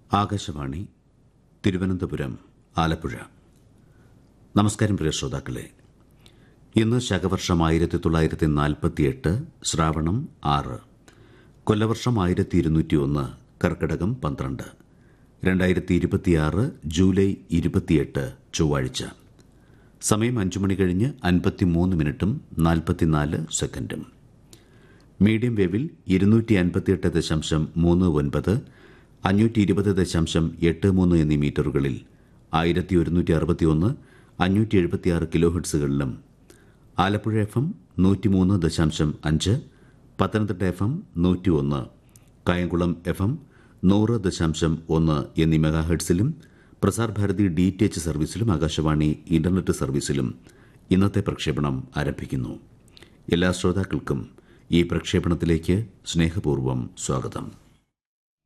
ആകാശവാണി തിരുവനന്തപുരം ആലപ്പുഴ നമസ്കാരം പ്രിയ ശ്രോതാക്കളെ ഇന്ന് ശകവർഷം ആയിരത്തി തൊള്ളായിരത്തി നാൽപ്പത്തിയെട്ട് ശ്രാവണം ആറ് കൊല്ലവർഷം ആയിരത്തി ഇരുന്നൂറ്റി ഒന്ന് കർക്കിടകം പന്ത്രണ്ട് രണ്ടായിരത്തി ഇരുപത്തിയാറ് ജൂലൈ ഇരുപത്തിയെട്ട് ചൊവ്വാഴ്ച സമയം അഞ്ചു മണി കഴിഞ്ഞ് അൻപത്തിമൂന്ന് മിനിറ്റും നാൽപ്പത്തിനാല് സെക്കൻഡും മീഡിയം വേവിൽ ഇരുന്നൂറ്റി അൻപത്തിയെട്ട് ദശാംശം മൂന്ന് ഒൻപത് അഞ്ഞൂറ്റി ഇരുപത് ദശാംശം എട്ട് മൂന്ന് എന്നീ മീറ്ററുകളിൽ ആയിരത്തി ഒരുന്നൂറ്റി അറുപത്തിയൊന്ന് അഞ്ഞൂറ്റി എഴുപത്തിയാറ് കിലോ ഹെഡ്സുകളിലും ആലപ്പുഴ എഫ് എം നൂറ്റിമൂന്ന് ദശാംശം അഞ്ച് പത്തനംതിട്ട എഫ് എം നൂറ്റി ഒന്ന് കായംകുളം എഫ് എം നൂറ് ദശാംശം ഒന്ന് എന്നീ മെഗാ ഹെഡ്സിലും Prasar Bharati D T H സർവീസിലും ആകാശവാണി ഇന്റർനെറ്റ് സർവീസിലും ഇന്നത്തെ പ്രക്ഷേപണം ആരംഭിക്കുന്നു എല്ലാ ശ്രോതാക്കൾക്കും ഈ പ്രക്ഷേപണത്തിലേക്ക് സ്നേഹപൂർവ്വം സ്വാഗതം